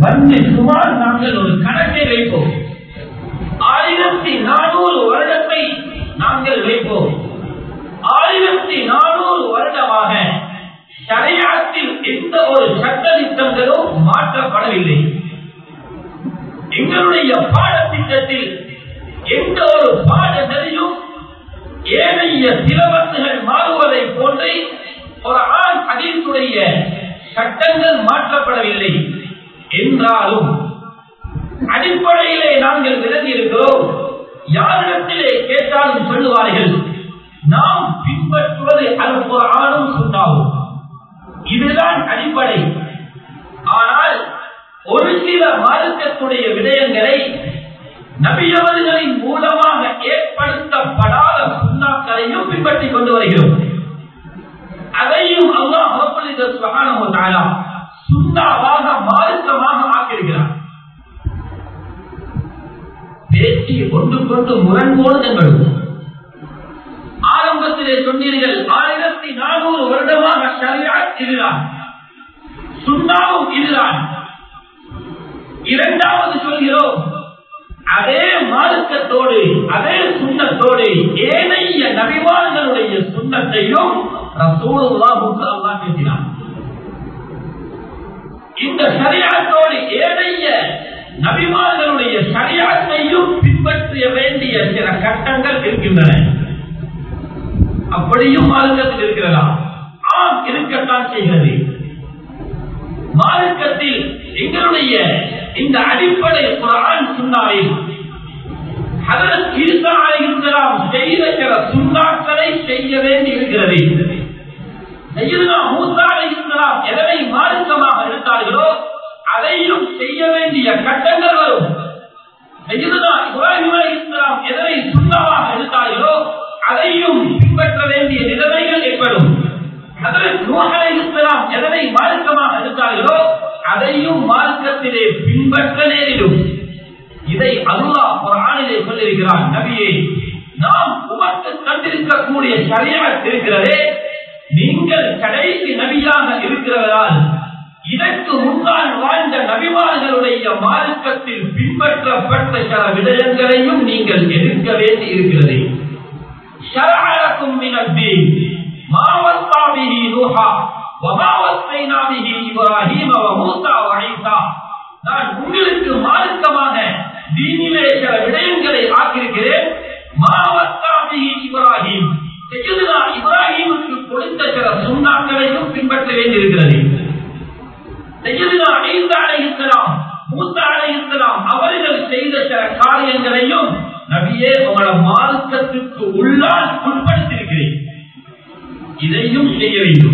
வந்து சுமார் நாங்கள் ஒரு கணக்கை வைப்போம் ஆயிரத்தி நானூறு வருடத்தை நாங்கள் வைப்போம் ஆயிரத்தி நானூறு வருடமாக சரியாத்தில் எந்த ஒரு சட்ட திட்டங்களும் மாற்றப்படவில்லை எங்களுடைய பாடத்திட்டத்தில் எந்த ஒரு பாடநெறியும் ஏனைய சிலபஸ்கள் மாறுவதை போன்றே ஒரு ஆண் அதீசுடைய சட்டங்கள் மாற்றப்படவில்லை என்றாலும் அடிப்படையிலே நாங்கள் விலகி இருக்கிறோம் யாரிடத்திலே கேட்டாலும் சொல்லுவார்கள் நாம் பின்பற்றுவது அது ஒரு ஆணும் சொன்னாவும் இதுதான் அடிப்படை ஆனால் ஒரு சில மார்க்கத்துடைய விடயங்களை நபியவர்களின் மூலமாக ஏற்படுத்தப்படாத சுண்ணாக்களையும் பின்பற்றிக் கொண்டு வருகிறோம் அதையும் அல்லாஹ் சுண்ணாவாக மார்க்கமாக ஆக்கியிருக்கிறார் பேச்சு கொண்டு கொண்டு முரண்போடு தங்களும் ஆரம்பத்திலே சொன்னீர்கள் ஆயிரத்தி நானூறு வருடமாக சரியா இதுதான் சுண்ணாவும் இதுதான் இரண்டாவது சொல்கிறோம் அதே மார்க்கத்தோடு அதே சுண்ணத்தோடு ஏனைய நபிவான்களுடைய சுண்ணத்தையும் ரசூலுல்லாஹுக்கு அல்லாஹ் பேசினார் இந்த சரியாத்தோடு ஏனைய நபிமார்களுடைய சரியாத்தையும் பின்பற்ற வேண்டிய சில கட்டங்கள் இருக்கின்றன அப்படியும் மார்க்கத்தில் இருக்கிறதா ஆம் இருக்கத்தான் செய்கிறது மார்க்கத்தில் எங்களுடைய இந்த அடிப்படை குரான் சுண்ணாவில் ஹதரத் ஈசா அலைஹிஸ்ஸலாம் செய்த சில சுண்ணாக்களை செய்ய வேண்டி இருக்கிறது சையதுனா மூசா அலைஹிஸ்ஸலாம் எதனை மார்க்கமாக எடுத்தார்களோ அதையும் செய்ய வேண்டிய கட்டங்கள் வரும் சையதுனா இப்ராஹிம் அலைஹிஸ்ஸலாம் எதனை சுண்ணாவாக எடுத்தார்களோ அதையும் பின்பற்ற வேண்டிய நிலைமைகள் ஏற்படும் ஹதரத் நூஹ் அலைஹிஸ்ஸலாம் எதனை மார்க்கமாக எடுத்தார்களோ அதையும் மார்க்கத்திலே பின்பற்ற நேரிடும் இதை அல்லாஹ் குர்ஆனிலே சொல்லியிருக்கிறான் நபியே நாம் உமக்கு தந்திருக்கக்கூடிய சரியாக இருக்கிறதே நீங்கள் கடைசி நபியாக இருக்கிறதால் இதற்கு முன்னால் வாழ்ந்த நபிமார்களுடைய மார்க்கத்தில் பின்பற்றப்பட்ட சில விடயங்களையும் நீங்கள் எதிர்க்க வேண்டி இருக்கிறது ஷரஅலக்கும் மினத் தீன் மா வஸ்ஸா பிஹி நூஹா வமா வஸ்ஸைனா பிஹி இப்ராஹீம வ மூஸா வ ஈஸா நான் உங்களுக்கு மார்க்கமாக தீனிலே சில விடயங்களை ஆக்கியிருக்கிறேன் மா வஸ்ஸா பிஹி இப்ராஹீம் சையதுனா இப்ராஹீமுக்கு கொடுத்த சில சுண்ணாக்களையும் பின்பற்ற வேண்டியிருக்கிறது சையதுனா ஈசா அலைஹிஸ்ஸலாம் மூசா அலைஹிஸ்ஸலாம் அவர்கள் செய்த சில காரியங்களையும் நபியே உங்களோட மார்க்கத்துக்கு உள்ளால் உட்படுத்தியிருக்கிறேன் இதையும் செய்ய வேண்டும்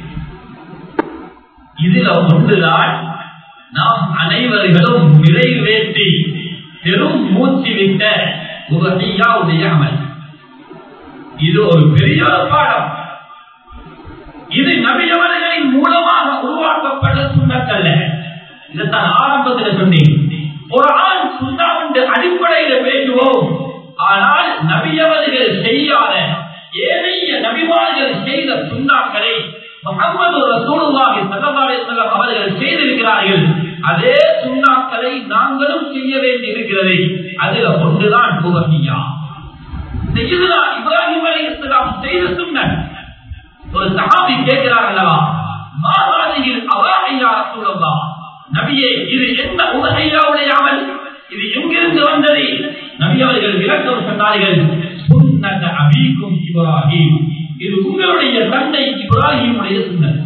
இதுல ஒன்றுதான் நாம் அனைவர்களும் நிறைவேற்றி பெரும் மூச்சு விட்ட உதவியாவுடைய அமல் இது ஒரு பெரிய ஒரு பாடம் இது நபியவர்களின் மூலமாக உருவாக்கப்பட்ட சுண்ணத்தல்ல இதைத்தான் ஆரம்பத்தில் சொன்னேன் ஒரு ஆண் சுண்ணாவின் அடிப்படையில பேசுவோம் ஆனால் நபியவர்கள் செய்யாத ஏனைய நபிமார்கள் செய்த சுண்ணாக்களை முகமது ரசூலுல்லாஹி ஸல்லல்லாஹு அலைஹி வஸல்லம் அவர்கள் செய்திருக்கிறார்கள் அதே சுண்ணாக்களை நாங்களும் செய்ய வேண்டி இருக்கிறது அதுல ஒன்றுதான் புகழ்ச்சியா செய்யுதா இப்ராஹிம் அலைஹிஸ்ஸலாம் செய்த சுன்னத் ஒரு சஹாபி கேட்கிறார் அல்லவா மாதாதியில் அவாஹியா ரசூலுல்லாஹ் நபியே இது என்ன உலகையாவுடைய அமல் இது எங்கிருந்து வந்தது நபி அவர்கள் விளக்கம் சொன்னார்கள் சுன்னத அபீக்கும் இப்ராஹிம் இது உங்களுடைய தந்தை இப்ராஹிமுடைய சுன்னத்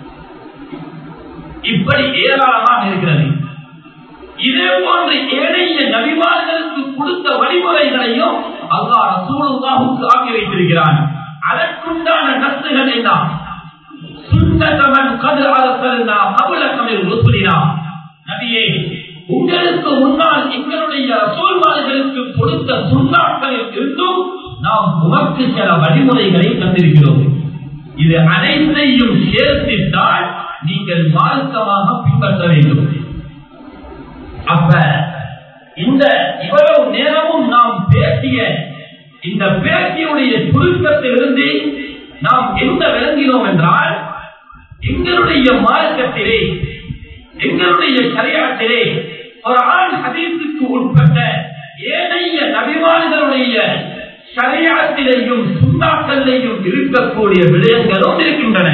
இப்படி ஏராளமாக இருக்கிறது இதே போன்று ஏனைய நபிமார்களுக்கு கொடுத்த வழிமுறைகளையும் அல்லாஹ் ரசூலுல்லாஹுக்கு ஆக்கி வைத்திருக்கிறான் அதற்குண்டான நத்துகள் என்ன சுன்னதமன் கது அரசல்னா கபலக்கமில் ருசுலினா நபியே உங்களுக்கு முன்னால் எங்களுடைய ரசூல்மார்களுக்கு கொடுத்த சுண்ணாக்களில் இருந்தும் நாம் உமக்கு சில வழிமுறைகளை தந்திருக்கிறோம் இது அனைத்தையும் சேர்த்துத்தான் நீங்கள் மார்க்கமாக பின்பற்ற வேண்டும் அப்ப இந்த இவ்வளவு நேரமும் நாம் பேசிய இந்த பேசியுடைய சுருக்கத்திலிருந்து நாம் என்ன விளங்கினோம் என்றால் எங்களுடைய மார்க்கத்திலே எங்களுடைய சரியாத்திலே ஒரு ஆண் ஹதீஸுக்கு உட்பட்ட ஏனைய நபிமான்களுடைய சரியாத்திலையும் சுண்ணாக்கல்லையும் இருக்கக்கூடிய விடயங்களும் இருக்கின்றன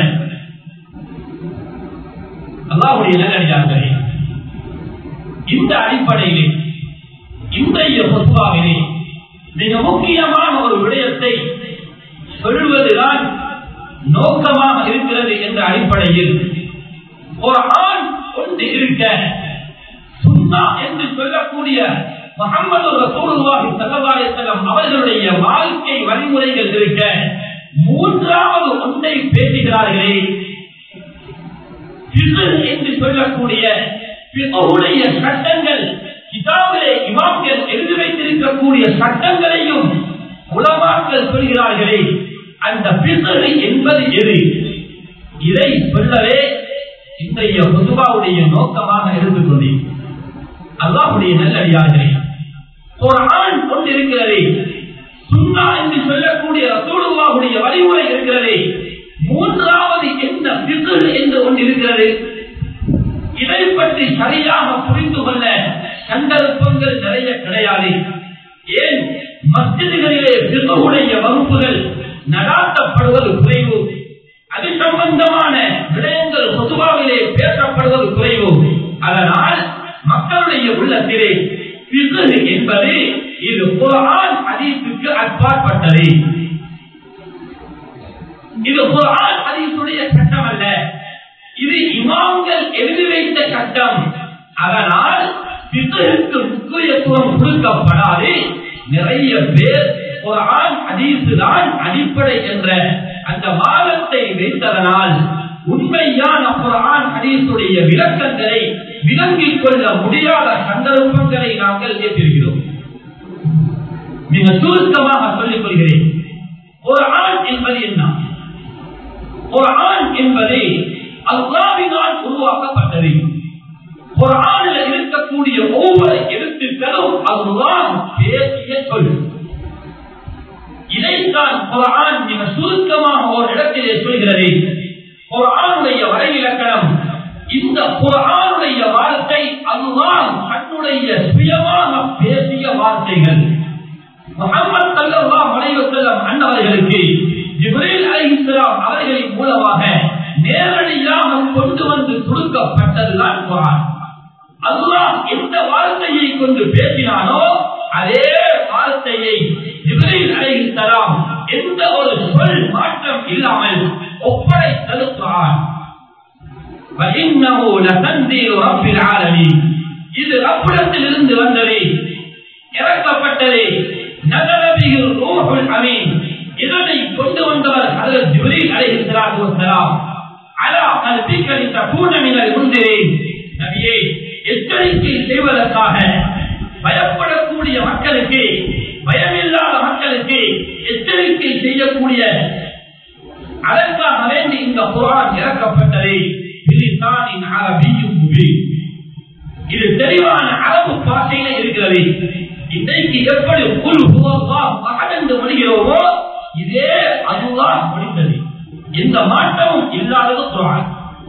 அல்லாவுடைய நல்லடியார்களே இந்த அடிப்படையிலே இன்றைய பொதுவாவிலே மிக முக்கியமான ஒரு விடயத்தை சொல்வதுதான் நோக்கமாக இருக்கிறது என்ற அடிப்படையில் ஒரு ஆண் கொண்டு இருக்க சுண்ணா என்று சொல்லக்கூடிய முகமது ரசூலுல்லாஹி ஸல்லல்லாஹு அலைஹி வஸல்லம் அவர்களுடைய வாழ்க்கை வழிமுறைகள் இருக்க மூன்றாவது ஒன்றை பேசுகிறார்களே ஃபிக்ஹ் என்று சொல்லக்கூடிய ஃபிக்ஹுடைய சட்டங்கள் கிதாபிலே இமாம்கள் எழுதி வைத்திருக்கக்கூடிய சட்டங்களையும் உலமாக்கள் சொல்கிறார்களே அந்த ஃபிக்ஹ் என்பது எது இதை சொல்லவே இன்றைய பொதுவாவுடைய நோக்கமாக இருந்து கொண்டேன் அல்லாஹுடைய நல்லடியார்களே ஒரு ஆண் கொண்டிருக்கிறதே சுண்ணா என்று சொல்லக்கூடிய ரசூலுல்லாஹுடைய வழிமுறை இருக்கிறதே மூன்றாவது என்ன பிகு என்று ஒன்று இருக்கிறது இதை பற்றி சரியாக புரிந்து கொள்ள சந்தர்ப்பங்கள் நிறைய கிடையாது ஏன் மஸ்ஜிதுகளிலே பிகுடைய வகுப்புகள் நடாத்தப்படுவது குறைவு அது சம்பந்தமான விடயங்கள் பொதுவாவிலே பேசப்படுவது குறைவு அதனால் மக்களுடைய உள்ளத்திலே பிகு என்பது இது குரான் அதீசுக்கு அப்பாற்பட்டது இது குரான் அதீசுடைய சட்டம் அல்ல இது இமாம்கள் எழுதி வைத்த சட்டம் அதனால் பிதருக்கு முக்கியத்துவம் கொடுக்கப்படாது நிறைய பேர் குரான் அதீசு தான் அடிப்படை என்ற அந்த வாதத்தை வைத்ததனால் உண்மையான குரான் ஹதீசுடைய விளக்கங்களை விளங்கிக் கொள்ள முடியாத சந்தர்ப்பங்களை நாங்கள் ஏற்றிருக்கிறோம் மிக சுருக்கமாக சொல்லிக் கொள்கிறேன் ஒரு ஆண் என்பது என்ன ஒரு ஆண் என்பது அல்லாவினால் உருவாக்கப்பட்டது ஒரு ஆணில் இருக்கக்கூடிய ஒவ்வொரு எழுத்துக்களும் அதுதான் பேசிய சொல் இதைத்தான் ஒரு ஆண் மிக சுருக்கமாக ஒரு இடத்திலே சொல்கிறது ஒரு ஆணுடைய வரைவிலக்கணம் இந்த குரானுடைய வார்த்தை அதுதான் தன்னுடைய சுயமாக பேசிய வார்த்தைகள் முகமது சல்லல்லாஹு அலைஹி வஸல்லம் அன்னவர்களுக்கு ஜிப்ரீல் அலைஹிஸ்ஸலாம் அவர்களின் மூலமாக நேரடியாக கொண்டு வந்து கொடுக்கப்பட்டதுதான் குரான் அல்லாஹ் எந்த வார்த்தையை கொண்டு பேசினானோ அதே வார்த்தையை ஜிப்ரீல் அலைஹிஸ்ஸலாம் எந்த ஒரு சொல் மாற்றம் இல்லாமல் ஒப்படைத்தது குரான் وَإِنَّهُ لَتَنزِيلُ رَبِّ الْعَالَمِينَ இது ரப்பிடத்தில் இருந்து வந்தது இறக்கப்பட்டது நகரபியில் ரூஹுல் அமீன் இதனை கொண்டு வந்தவர் ஹஜரத் ஜிப்ரீல் அலைஹிஸ்ஸலாத்து வஸ்ஸலாம் அலா கல்பிக லிதகூன மினல் முன்திரீன் நபியே எச்சரிக்கை செய்வதற்காக பயப்படக்கூடிய மக்களுக்கு பயமில்லாத மக்களுக்கு எச்சரிக்கை செய்யக்கூடிய அதற்காக வேண்டி இந்த குரான் இறக்கப்பட்டது பிலிசானின் அரபியும் முபீன் இது தெளிவான அரபு பாஷையில இருக்கிறது இன்றைக்கு எப்படி குல் என்று மொழிகிறோமோ இதே அதுதான் மொழிந்தது எந்த மாற்றமும் இல்லாதது குரான்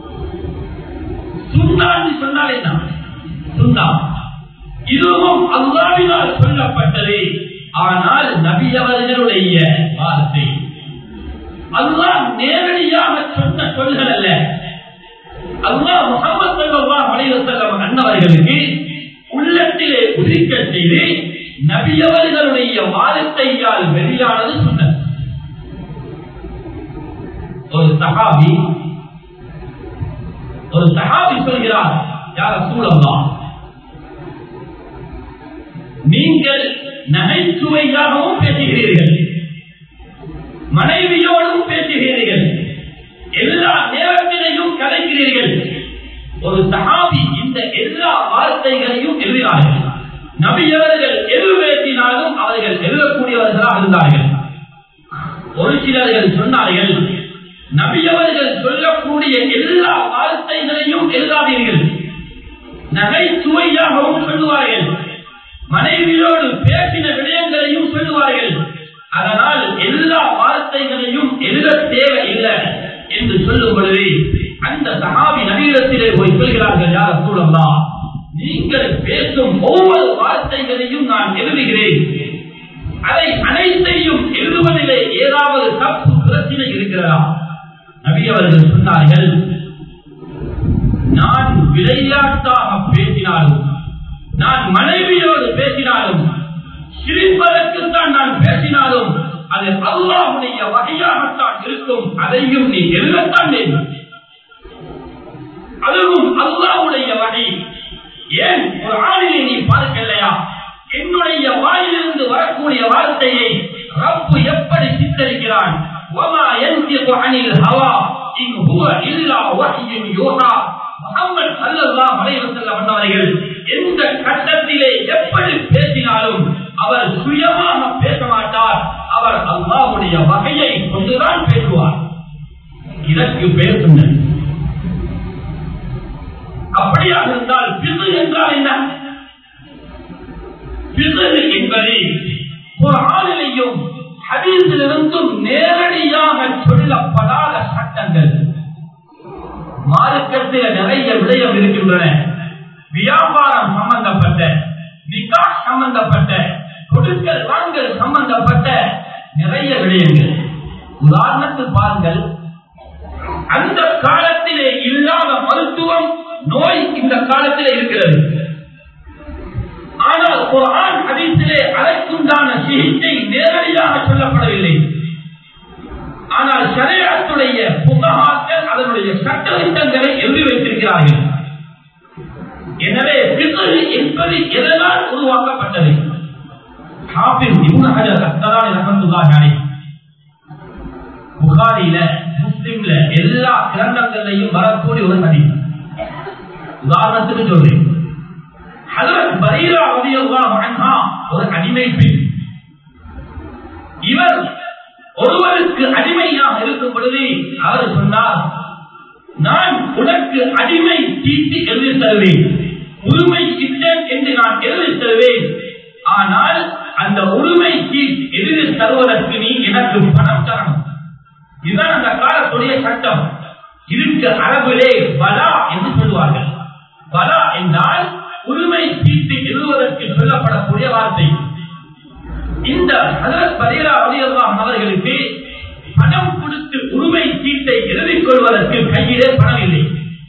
சுண்ணான்னு சொன்னால் என்ன சுண்ணா இதுவும் அல்லாவினால் சொல்லப்பட்டது ஆனால் நபி அவர்களுடைய வார்த்தை அல்லாஹ் நேரடியாக சொன்ன சொல்கள் அல்ல அல்லாஹ் முகமது ஸல்லல்லாஹு அலைஹி வஸல்லம் அன்னவர்களுக்கு உள்ளத்திலே உதிக்க செய்து நபியவர்களுடைய வார்த்தையால் வெளியானது சொன்னது ஒரு சஹாபி ஒரு சஹாபி சொல்கிறார் யார் சூழல்லாம் நீங்கள் நகைச்சுவையாகவும் பேசுகிறீர்கள் மனைவியோடும் பேசுகிறீர்கள் எல்லா நேரத்திலையும் கலைக்கிறீர்கள் ஒரு சஹாபி இந்த எல்லா வார்த்தைகளையும் எழுதினார்கள் நபியவர்கள் எது பேசினாலும் அவர்கள் எழுதக்கூடியவர்களாக இருந்தார்கள் ஒரு சிலர்கள் சொன்னார்கள் நபியவர்கள் சொல்லக்கூடிய எல்லா வார்த்தைகளையும் எழுதாதீர்கள் நகைச்சுவையாகவும் சொல்லுவார்கள் மனைவியோடு பேசின விடயங்களையும் சொல்லுவார்கள் அதனால் எல்லா வார்த்தைகளையும் எழுத தேவையில்லை என்று சொல்லும் பொழுது அந்த சஹாபி நவீனத்திலே போய் சொல்கிறார்கள் யார் சூழல்லா நீங்கள் பேசும் ஒவ்வொரு வார்த்தைகளையும் நான் எழுதுகிறேன் அதை அனைத்தையும் எழுதுவதிலே ஏதாவது தப்பு பிரச்சனை இருக்கிறதா நபி அவர்கள் சொன்னார்கள் நான் விளையாட்டாக பேசினாலும் நான் மனைவியோடு பேசினாலும் சிரிப்பதற்குத்தான் நான் பேசினாலும் அது அல்லாஹுடைய வகையாகத்தான் இருக்கும் அதையும் நீ எழுதத்தான் வேண்டும் அதுவும் அல்லாஹுடைய வகை ஏன் ஒரு ஆணிலே நீ பார்க்கலையா என்னுடைய வாயிலிருந்து வரக்கூடிய வார்த்தையை ரப்பு எப்படி சித்தரிக்கிறான் وما ينطق عن الهوى إن هو إلا وحي يوحى முகமது சல்லல்லாஹு அலைஹி வஸல்லம் அவர்கள் எந்த கட்டத்திலே எப்படி பேசினாலும் அவர் சுயமாக பேச மாட்டார் அவர் அல்லாஹ்வுடைய வகையை கொண்டுதான் பேசுவார் இதற்கு பேசுங்கள் அப்படியாக இருந்தால் பிது என்றால் என்ன பிது என்பதை ஒரு ஆளிலையும் ஹதீஸிலிருந்தும் நேரடியாக சொல்லப்படாத சட்டங்கள் மார்க்கத்தில் நிறைய விடயம் இருக்கின்றன வியாபாரம் சம்பந்தப்பட்ட நிகா சம்பந்தப்பட்ட கொடுக்கல் வாங்கல் சம்பந்தப்பட்ட நிறைய விடயங்கள் உதாரணத்துக்கு பாருங்கள் அந்த காலத்திலே இல்லாத மருத்துவம் நோய் இந்த காலத்திலே இருக்கிறது ஆனால் குரான் ஹதீஸிலே அதற்குண்டான சிகிச்சை நேரடியாக சொல்லப்படவில்லை ஆனால் சரியத்துடைய புகாக்கள் அதனுடைய சட்டத்திட்டங்களை எழுதி வைத்திருக்கிறார்கள் எனவே பிறகு என்பது எதனால் உருவாக்கப்பட்டது ஹாஃபிஸ் இப்னு ஹஜர் அஸ்கலானி ரஹ்மத்துல்லாஹி அலைஹி புகாரில முஸ்லிம்ல எல்லா கிரந்தங்கள்லையும் வரக்கூடிய ஒரு ஹதீஸ் உதாரணத்துக்கு சொல்றேன் ஹஜரத் பரீரா ரலியல்லாஹு அன்ஹா ஒரு அடிமை பெண் இவர் ஒருவருக்கு அடிமையாக இருக்கும் பொழுது அவர் சொன்னார் நான் உனக்கு அடிமை தீட்டி எழுதி தருவேன் உரிமை இட்டேன் என்று நான் எழுதி தருவேன் ஆனால் அந்த உரிமை சீட் எழுதி தருவதற்கு நீ எனக்கு பணம் தரணும் இதுதான் அந்த காலத்துடைய சட்டம் இதுக்கு அரபிலே பலா என்று சொல்லுவார்கள் பலா என்றால் உரிமை சீட்டு எழுதுவதற்கு சொல்லப்படக்கூடிய வார்த்தை இந்த ஹதரத் பரீரா அலியல்லாம் அவர்களுக்கு பணம் கொடுத்து உரிமை சீட்டை எழுதிக் கொள்வதற்கு கையிலே பணம் இல்லை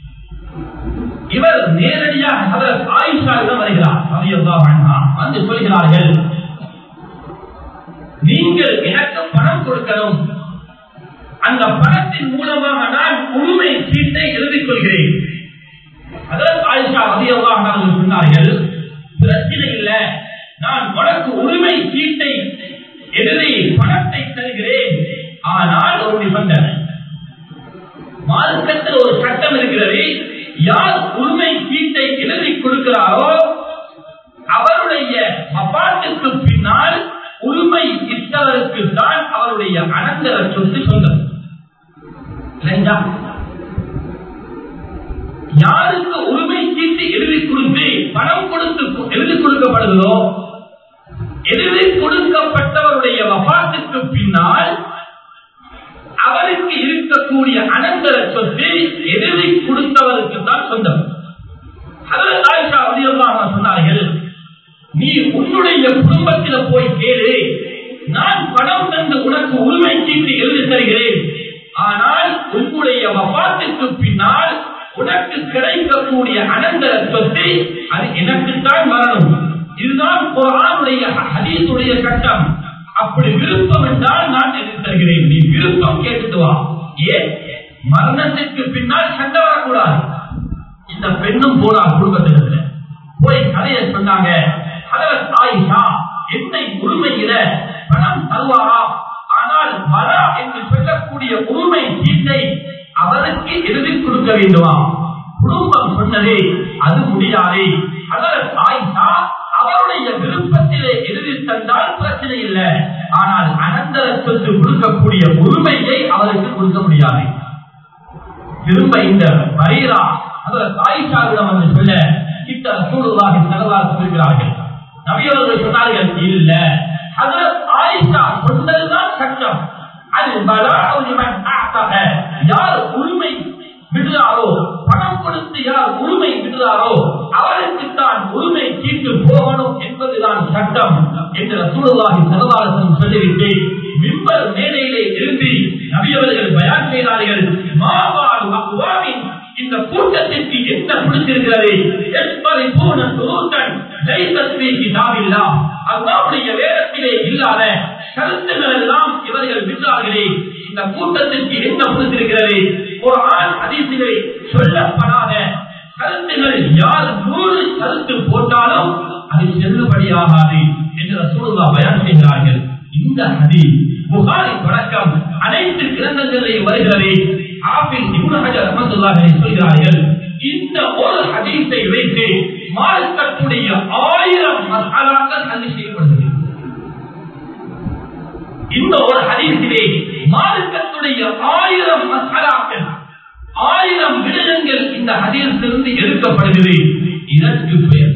இவர் நேரடியாக ஹதரத் ஆயிஷாவிடம் வருகிறார் அலியல்லாம் வந்து சொல்கிறார்கள் நீங்கள் எனக்கு பணம் கொடுக்கணும் அந்த பணத்தின் மூலமாக நான் உரிமை சீட்டை எழுதிக் கொள்கிறேன் அதற்கு ஆயிஷா அலியல்லாம் அவர்கள் சொன்னார்கள் பிரச்சனை இல்லை நான் உனக்கு உரிமை சீட்டை எழுதி பணத்தை தருகிறேன் ஆனால் ஒரு நிபந்தனை மார்க்கத்தில் ஒரு சட்டம் இருக்கிறது யார் உரிமை சீட்டை எழுதி கொடுக்கிறாரோ அவருடைய மப்பாட்டுக்கு பின்னால் உரிமை இட்டவருக்கு தான் அவருடைய அனந்தர சொத்து சொந்தம் இல்லைங்களா யாருக்கு உரிமை சீட்டு எழுதி கொடுத்து பணம் கொடுத்து எழுதி கொடுக்கப்படுகிறதோ எழுதி கொடுக்கப்பட்டவருடைய வபாத்துக்கு பின்னால் அவருக்கு இருக்கக்கூடிய அனந்தர சொத்து எழுதி கொடுத்தவருக்கு தான் சொந்தம் அதில் ஆயிஷா அதிகமாக சொன்னார்கள் நீ உன்னுடைய குடும்பத்தில் போய் கேளு நான் பணம் தந்து உனக்கு உரிமை சீட்டு எழுதி தருகிறேன் ஆனால் உன்னுடைய வபாத்துக்கு பின்னால் உனக்கு கிடைக்கக்கூடிய அனந்தர சொத்து அது எனக்குத்தான் வரணும் இதுதான் குரானுடைய ஹதீசுடைய சட்டம் அப்படி விருப்பம் என்றால் நான் எழுதி தருகிறேன் நீ விருப்பம் கேட்டுட்டு வா ஏன் மரணத்திற்கு பின்னால் சண்டை வரக்கூடாது இந்த பெண்ணும் போனார் குடும்பத்தினத்துல போய் கதையை சொன்னாங்க ஹதரத் ஆயிஷா என்னை உரிமையில பணம் தருவாரா ஆனால் வரா என்று சொல்லக்கூடிய உரிமை சீட்டை அவருக்கு எழுதி கொடுக்க வேண்டுமா குடும்பம் சொன்னதே அது முடியாது அதற்கு ஆயிஷா அவருடைய விருப்பத்திலே எழுதி தந்தால் பிரச்சனை இல்லை ஆனால் அனந்தர சொத்து கொடுக்கக்கூடிய உரிமையை அவருக்கு கொடுக்க முடியாது திரும்ப இந்த வரீரா அதற்கு ஆயிஷாவிடம் வந்து சொல்ல கிட்ட சூடுவாக செலவாக சொல்கிறார்கள் நபியவர்கள் சொன்னார்கள் இல்ல அதற்கு ஆயிஷா சொன்னதுதான் சட்டம் அது பலாவுலிமன் ஆத்தக யார் உரிமை விடுறாரோ பணம் கொடுத்து யார் உரிமை விடுறாரோ அவருக்குத்தான் உரிமை சீட்டு போகணும் என்பதுதான் சட்டம் என்று சூழலாகி சரதாரசன் சொல்லிவிட்டு மிம்பர் மேடையிலே இருந்து நபியவர்கள் பயான் செய்தார்கள் மாவாடு அக்குவாமின் இந்த கூட்டத்திற்கு என்ன பிடிச்சிருக்கிறது எஸ்பரி பூன துருத்தன் லைசஸ்வி கிதாபில்லா அல்லாவுடைய வேதத்திலே இல்லாத கருத்துகள் எல்லாம் இவர்கள் விட்டார்களே இந்த கூட்டத்திற்கு என்ன பிடிச்சிருக்கிறது ஒரு ஆண் அதிசிலே சொல்லப்படாத கருத்துகள் யார் நூறு கருத்து போட்டாலும் அது செல்லுபடியாகாது என்று ரசூலுல்லா பயான் செய்கிறார்கள் இந்த ஹதி புகாரி தொடக்கம் அனைத்து கிரந்தங்களில் வருகிறது ஆபில் இப்னு ஹஜர் ரஹ்மத்துல்லாஹி சொல்கிறார்கள் இந்த ஒரு ஹதீஸை வைத்து மார்க்கத்துடைய ஆயிரம் மசாலாக்கள் ஹதி செய்யப்படுகிறது இந்த ஒரு ஹதீஸிலே மார்க்கத்துடைய ஆயிரம் மசாலாக்கள் ஆயிரம் விடயங்கள் இந்த ஹதீஸிலிருந்து எடுக்கப்படுகிறது இதற்கு பெயர்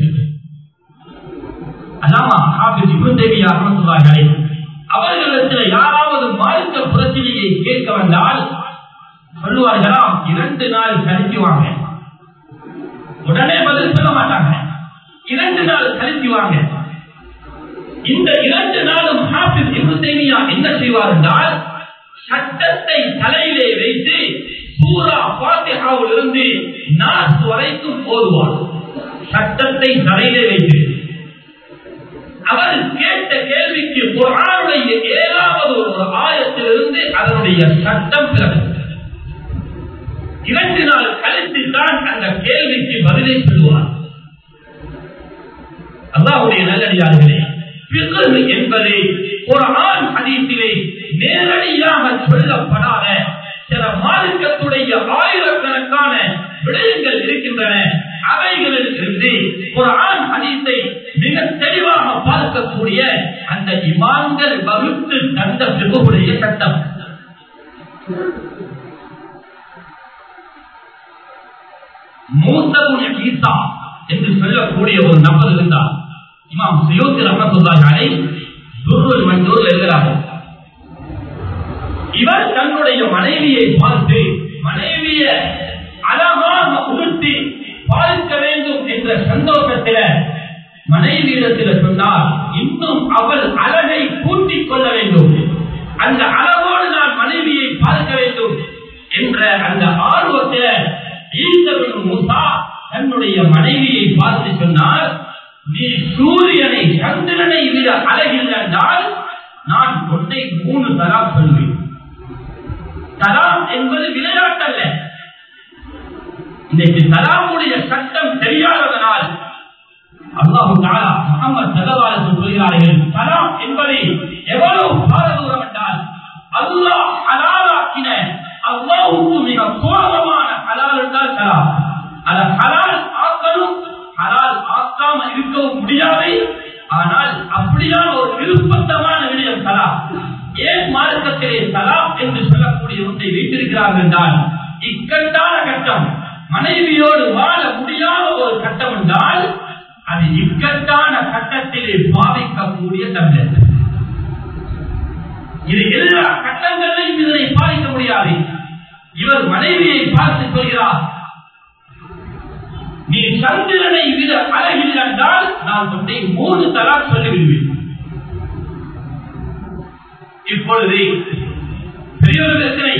அல்லாமா ஹாபிஸ் இப்னு தேவியா ரஹ்மத்துல்லாஹி அலைஹி அவர்களிடத்தில் யாராவது மார்க்க பிரச்சனையை கேட்க வந்தால் சொல்லுவார்களாம் இரண்டு நாள் கழிக்குவாங்க உடனே பதில் சொல்ல மாட்டாங்க இரண்டு நாள் கழிக்குவாங்க இந்த இரண்டு நாளும் ஹாபிஸ் இப்னு தேவியா என்ன செய்வார் என்றால் சட்டத்தை தலையிலே வைத்து சூரா பாத்தியாவில் இருந்து நாஸ் வரைக்கும் ஓதுவார் சட்டத்தை தலையிலே வைத்து அவர் கேட்ட கேள்விக்கு குரானுடைய ஏழாவது ஒரு ஆயத்திலிருந்து அதனுடைய சட்டம் பிறகு இரண்டு நாள் கழித்து தான் அந்த கேள்விக்கு பதிலை சொல்லுவார் அல்லாவுடைய நல்லடியார்களே பிறகு என்பது ஒரு ஆண் ஹதீஸிலே நேரடியாக சொல்லப்படாத சில மார்க்கத்துடைய ஆயிரக்கணக்கான விடயங்கள் இருக்கின்றன அவைகளில் இருந்து ஒரு ஆண் ஹதீஸை மிக தெளிவாக பார்க்கக்கூடிய அந்த இமான்கள் வகுத்து தந்த பிறகுடைய சட்டம் மூத்தகுண ஈசா என்று சொல்லக்கூடிய ஒரு நபர் இருந்தார் இமாம் சுயோத்தி ரஹமத்துல்லாஹி துருள் மண்டூரில் இருக்கிறார்கள் இவர் தன்னுடைய மனைவியை பார்த்து மனைவிய அழகாக உடுத்தி பார்க்க வேண்டும் என்ற சந்தோஷத்தில மனைவியிடத்தில் சொன்னார் இன்னும் அவள் அழகை கூட்டிக் கொள்ள வேண்டும் அந்த அளவோடு நான் மனைவியை பார்க்க வேண்டும் என்ற அந்த ஆர்வத்தில ஈசவன் மூசா தன்னுடைய மனைவியை பார்த்து சொன்னார் நீ சூரியனை சந்திரனை விட அழகில் என்றால் நான் கொண்டை மூணு தலாம் சொல்வேன் தலாம் என்பது விளையாட்டல்ல இன்னைக்கு தலாமுடைய சட்டம் தெரியாததனால் அல்லாஹு தாலா முகமது சகவாலத்து சொல்கிறார்கள் தலாம் என்பதை எவ்வளவு பாரதூரம் என்றால் அல்லாஹ் ஹலாலாக்கின அல்லாஹுக்கு மிக கோரமான ஹலால் என்றால் தலாம் அதை ஹலால் ஆக்கணும் ஹலால் ஆக்காம இருக்கவும் முடியாது ஆனால் அப்படியான ஒரு விருப்பத்தமான விடயம் தலாம் ஏன் மார்க்கத்திலே தலாம் என்று சொல்லக்கூடிய ஒன்றை வைத்திருக்கிறார்கள் என்றால் இக்கட்டான கட்டம் மனைவியோடு வாழ முடியாத ஒரு கட்டம் என்றால் அது இக்கட்டான கட்டத்திலே பாதிக்கக்கூடிய தன்மை இது எல்லா கட்டங்களிலும் இதனை பாதிக்க முடியாது இவர் மனைவியை பார்த்து சொல்கிறார் நீ சந்திரனை விட அழகில் என்றால் நான் உன்னை மூணு தலா சொல்லிவிடுவேன் இப்பொழுது பெரியொரு பிரச்சனை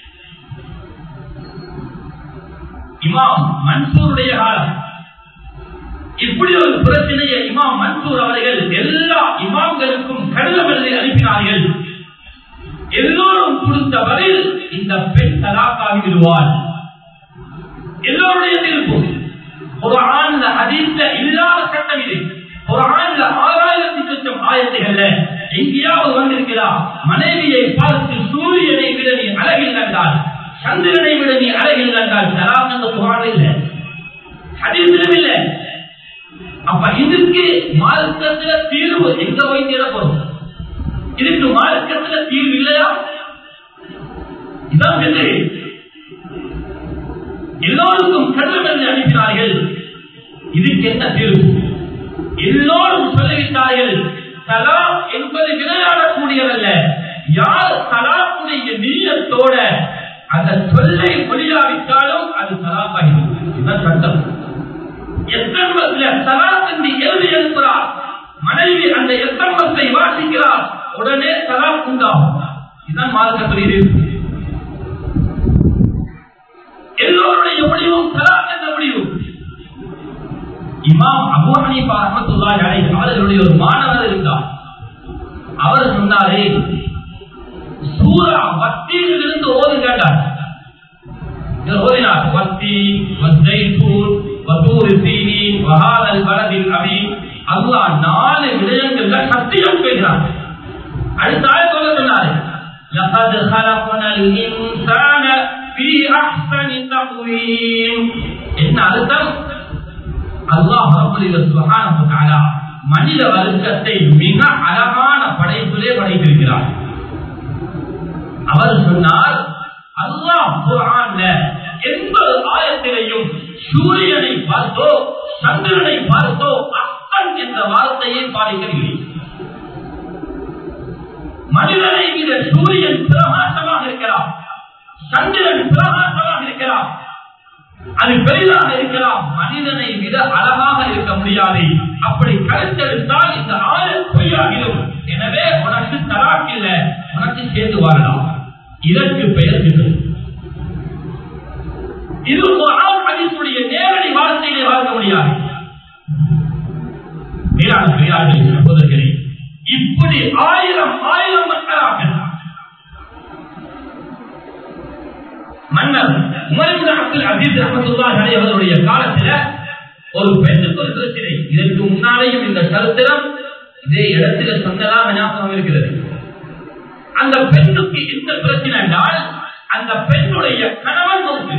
இமாம் மன்சூருடைய காலம் இப்படி ஒரு பிரச்சனையை இமாம் மன்சூர் அவர்கள் எல்லா இமாம்களுக்கும் கடிதம் எழுதி அனுப்பினார்கள் எல்லோரும் கொடுத்த பதில் இந்த பெண் தலாக்காகி விடுவார் எல்லோருடைய தீர்ப்பு ஒரு ஆண்ல அதிர்ந்த இல்லாத சட்டம் இது ஒரு ஆண்ல ஆறாயிரத்தி சொச்சம் ஆயிரத்துகள்ல எங்கேயாவது வந்திருக்கிறா மனைவியை பார்த்து சூரியனை விட நீ அழகில் என்றால் சந்திரனை விட நீ அழகில் என்றால் தலாக் என்ற குரான் இல்லை அதிர்ந்திலும் இல்லை அப்ப இதுக்கு மார்க்கத்துல தீர்வு எங்க போய் தேடப்படும் இதுக்கு மார்க்கத்துல தீர்வு இல்லையா இதான் வெற்றி எல்லோருக்கும் கடிதம் எழுதி அனுப்பினார்கள் இதுக்கு என்ன தீர்வு எல்லோரும் சொல்லிவிட்டார்கள் தலா என்பது விளையாடக்கூடியதல்ல யார் தலாக்குடைய நீயத்தோட அந்த சொல்லை மொழியாவிட்டாலும் அது தலாக்காகிடும் இதுதான் சட்டம் எஸ்எம்எஸ்ல தலாக் என்று எழுதி எழுப்புகிறார் மனைவி அந்த எஸ்எம்எஸ்ஐ வாசிக்கிறார் உடனே தலாக் உண்டாகும் இதுதான் மார்க்கத்தில் இருக்கு எல்லோருடைய முடிவும் தலாக் என்ற முடிவு இமாம் அபு ஹனீஃபா ரஹ்மத்துல்லாஹி அலைஹி அவர்களுடைய ஒரு மாணவர் இருந்தார் அவர் சொன்னாரே சூரா வத்தியிலிருந்து ஓது கேட்டார் இவர் ஓதினார் வத்தி வத்தைத்தூர் வதூர் சீனி வஹாதல் பலதில் அபி அல்லாஹ் நாலு விடயங்கள்ல சத்தியம் பேசுறார் அடுத்த ஆள் சொல்ல சொன்னாரு لقد خلقنا الإنسان في أحسن تقويم என்ன அர்த்தம் அல்லாஹ் சுபஹானஹு தஆலா மனித வர்க்கத்தை மிக அழகான படைப்பிலே படைத்திருக்கிறார் அவர் சொன்னார் அல்லாஹ் குர்ஆன்ல எந்த ஒரு ஆயத்திலையும் சூரியனை பார்த்தோ சந்திரனை பார்த்தோ அஸ்தன் என்ற வார்த்தையை பாதிக்கவில்லை மனிதனை விட சூரியன் பிரகாசமாக இருக்கிறார் சந்திரன் பிரகாசமாக இருக்கிறார் அது பெரிதாக இருக்கலாம் மனிதனை விட அழகாக இருக்க முடியாது அப்படி கருத்தெடுத்தால் இந்த ஆயுள் பொய்யாகிடும் எனவே உனக்கு தலாக் இல்ல உனக்கு சேர்த்து வாழலாம் இதற்கு பெயர் விதம் இது குர்ஆன் ஹதீஸுடைய நேரடி வார்த்தைகளை பார்க்க முடியாது மேலான பெரியார்களே சகோதரர்களே இப்படி ஆயிரம் ஆயிரம் மக்களாக மன்னர் உமரின் அப்துல் அசீஸ் ரஹமத்துல்லாஹி அலைஹி அவர்களுடைய காலத்துல ஒரு பெண்ணுக்கு ஒரு பிரச்சனை இதற்கு முன்னாலேயும் இந்த சரித்திரம் இதே இடத்துல சொன்னதாக ஞாபகம் இருக்கிறது அந்த பெண்ணுக்கு இந்த பிரச்சனை என்றால் அந்த பெண்ணுடைய கணவன் மவுத்து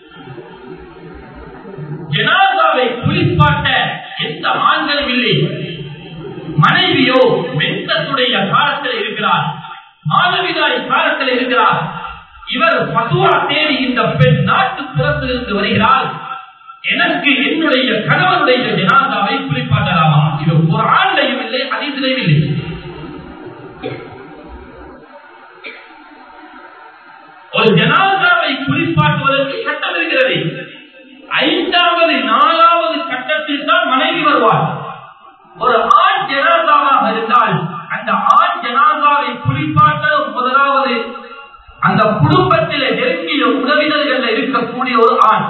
ஜனாதாவை குளிப்பாட்ட எந்த ஆண்களும் இல்லை மனைவியோ மெத்தத்துடைய காலத்தில் இருக்கிறார் மாதவிதாய் காலத்தில் இருக்கிறார் இவர் பதுவா தேடி இந்த பெண் நாட்டு புறத்திலிருந்து வருகிறார் எனக்கு என்னுடைய கணவனுடைய ஜனாதாவை குளிப்பாட்டலாமா இது ஒரு ஆண்டையும் இல்லை அதிசிலையும் இல்லை ஒரு ஜனாதாவை குறிப்பாட்டுவதற்கு சட்டம் இருக்கிறது ஐந்தாவது நாலாவது கட்டத்தில் தான் மனைவி வருவார் ஒரு ஆண் ஜனாதாவாக இருந்தால் அந்த ஆண் ஜனாதாவை குறிப்பாட்ட முதலாவது அந்த குடும்பத்தில் நெருங்கிய உறவினர்கள் இருக்கக்கூடிய ஒரு ஆண்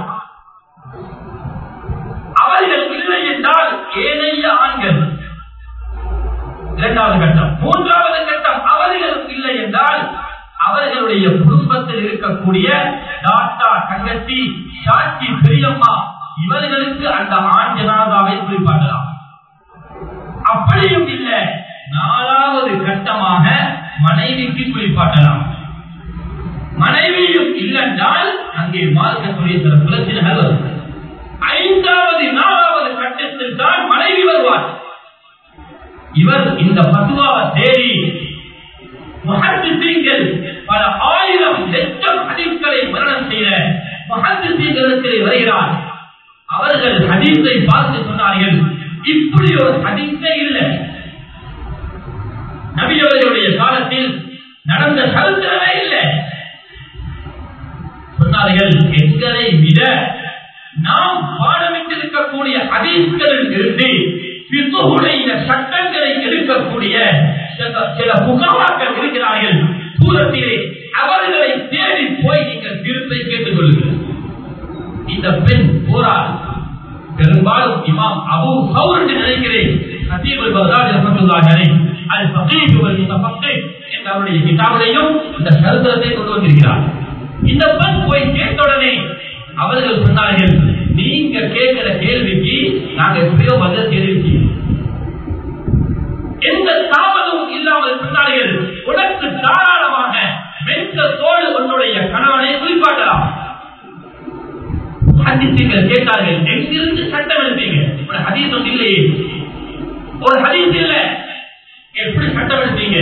அவர்கள் இல்லை என்றால் ஏனைய ஆண்கள் இரண்டாவது கட்டம் மூன்றாவது கட்டம் அவர்கள் இல்லை என்றால் அவர்களுடைய குடும்பத்தில் இருக்கக்கூடிய தாத்தா தங்கச்சி சாட்சி பெரியம்மா இவர்களுக்கு அந்த ஆண் ஜனாதாவை குறிப்பாட்டலாம் அப்படியும் இல்லை நாலாவது கட்டமாக மனைவிக்கு குறிப்பாட்டலாம் மனைவியும் இல்லைன்றால் அங்கே மார்க்கத்துடைய சில பிரச்சனைகள் வரும் ஐந்தாவது நாலாவது கட்டத்தில் தான் மனைவி வருவார் இவர் இந்த பத்துவாவை தேடி முகத்திசீங்கள் பல ஆயிரம் லட்சம் ஹதீஸ்களை மரணம் செய்த முகத்திசீங்களுக்கு வருகிறார் அவர்கள் ஹதீஸை பார்த்து சொன்னார்கள் இப்படி ஒரு ஹதீஸே இல்லை நபியவர்களுடைய காலத்தில் நடந்த சரித்திரமே இல்லை சொன்னார்கள் எங்களை விட நாம் பாடமிட்டிருக்கக்கூடிய ஹதீஸ்களில் இருந்து பிசுடைய சட்டங்களை எடுக்கக்கூடிய சில முகாமாக்கள் இருக்கிறார்கள் தூரத்திலே அவர்களை தேடி போய் நீங்கள் திருப்பை கேட்டுக் கொள்ளுங்கள் இந்த பெண் போராள் பெரும்பாலும் இமாம் அபு சவுர் என்று நினைக்கிறேன் சதீபுல் பகதாத் ரஹமத்துல்லாஹி அது ஃபகீஹ் வல் முத்தஃபக்கீஹ் என்ற அவருடைய கிதாபிலையும் இந்த சரித்திரத்தை கொண்டு வந்திருக்கிறார் இந்த பெண் போய் கேட்டவுடனே அவர்கள் சொன்னார்கள் நீங்க கேட்கிற கேள்விக்கு நாங்க எப்படியோ பதில் தெரிவிக்கிறோம் எந்த தாமதமும் இல்லாமல் சொன்னார்கள் உனக்கு தாராளமாக மெத்த தோல் உன்னுடைய கணவனை குறிப்பாட்டலாம் ஹதீசுகள் கேட்டார்கள் எங்கிருந்து சட்டம் எடுத்தீங்க ஒரு ஹதீஸ் ஒன்று இல்லையே ஒரு ஹதீஸ் இல்ல எப்படி சட்டம் எடுத்தீங்க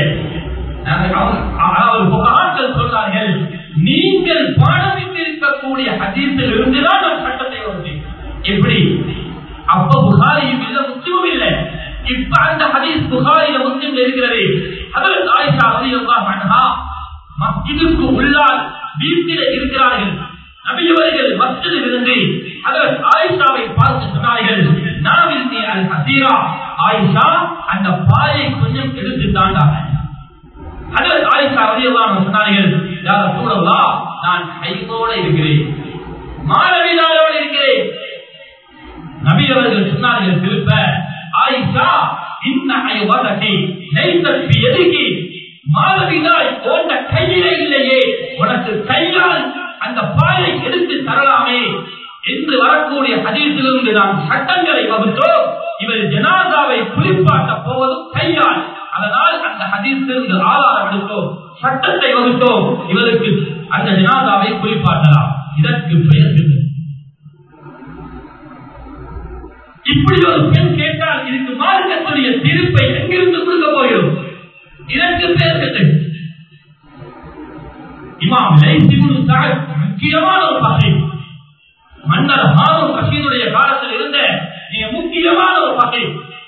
ஆட்கள் சொன்னார்கள் நீங்கள் பாடமிட்டிருக்கக்கூடிய ஹதீஸில் இருந்துதான் நான் சட்டத்தை வந்தேன் எப்படி அப்ப புகாரியும் இல்ல முஸ்லிமும் இல்லை இப்ப அந்த ஹதீஸ் புகாரில முஸ்லிம் இருக்கிறது அதில் ஆயிஷா ரலியல்லாஹு அன்ஹா மஸ்ஜிதுக்கு உள்ளால் வீட்டில் இருக்கிறார்கள் நபியவர்கள் மஸ்ஜிதில் இருந்து அதர் ஆயிஷாவை பார்த்து சொன்னார்கள் நாவில் நீ அல் ஹசீரா ஆயிஷா அந்த பாயை கொஞ்சம் எடுத்து தாண்டாங்க அதர் ஆயிஷா வழியெல்லாம் சொன்னார்கள் யார சூழல்லா நான் கைதோட இருக்கிறேன் மாணவினாரோடு இருக்கிறேன் நபி அவர்கள் சொன்னார்கள் திருப்ப ஆயிஷா இன்ன ஐவதகி லைசத் ஃபி யதிகி மாணவினாய் போன்ற கையிலே இல்லையே உனக்கு கையால் அந்த பாலை எடுத்து தரலாமே என்று வரக்கூடிய ஹதீஸிலிருந்து நாம் சட்டங்களை வகுத்தோம் இவர் ஜனாதாவை குளிப்பாட்ட போவதும் கையால் அதனால் அந்த ஹதீஸிலிருந்து ஆதாரம் எடுத்தோம் சட்டத்தை வகுத்தோம் இவருக்கு அந்த ஜனாதாவை குளிப்பாட்டலாம் இதற்கு பெயர் இல்லை. இப்படி ஒரு பெண் கேட்டால் இதுக்கு மார்க்கத்துடைய தீர்ப்பை எங்கிருந்து கொடுக்க போகிறோம் இதற்கு பெயர் இல்லை. இமாம் லைசிபுல் சாத் முக்கியமான ஒரு பகை மன்னர் ஹாரூன் ரஷீதுடைய காலத்தில் இருந்த மிக முக்கியமான ஒரு பகை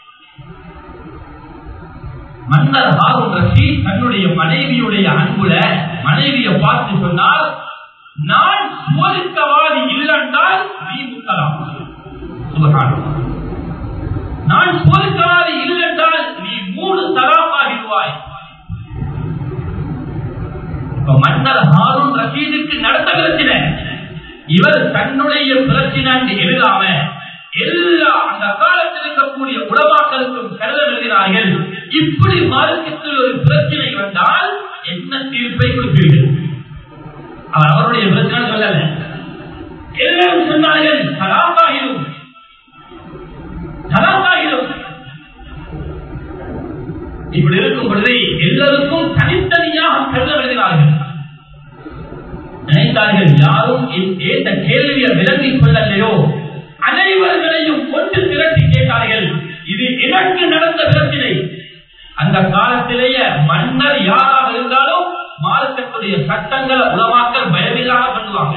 மன்னர் ஹாரூன் ரஷீத் தன்னுடைய மனைவியுடைய அன்புல மனைவியை பார்த்து சொன்னால் நான் சுவருக்கவாதி இல்லைன்றால் நீ முக்கலாம் சுபகானம் நான் சுவருக்கவாதி இல்லைன்றால் நீ மூணு தலாமாகிடுவாய் இப்ப மன்னர் ஹாரூன் ரஷீதுக்கு நடந்த பிரச்சனை இவர் தன்னுடைய பிரச்சனை என்று எழுதாம எல்லா அந்த காலத்தில் இருக்கக்கூடிய உலமாக்களுக்கும் கருத எழுதினார்கள் இப்படி மார்க்கத்தில் ஒரு பிரச்சனை வந்தால் என்ன தீர்ப்பை கொடுப்பீர்கள் அவர் அவருடைய பிரச்சனை சொல்லல எல்லாரும் சொன்னார்கள் தலாக்காகிடும் தலாக்காகிடும் இப்படி இருக்கும் பொழுது எல்லாருக்கும் தனித்தனியாக கருத எழுதினார்கள் நினைத்தார்கள் யாரும் இந்த கேள்வியை விளங்கிக் கொள்ளலையோ அனைவர்களையும் ஒன்று திரட்டி கேட்டார்கள் இது எனக்கு நடந்த பிரச்சனை அந்த காலத்திலேயே மன்னர் யாராக இருந்தாலும் மார்க்கத்துடைய சட்டங்களை உலமாக்கல் பயமில்லாம பண்ணுவாங்க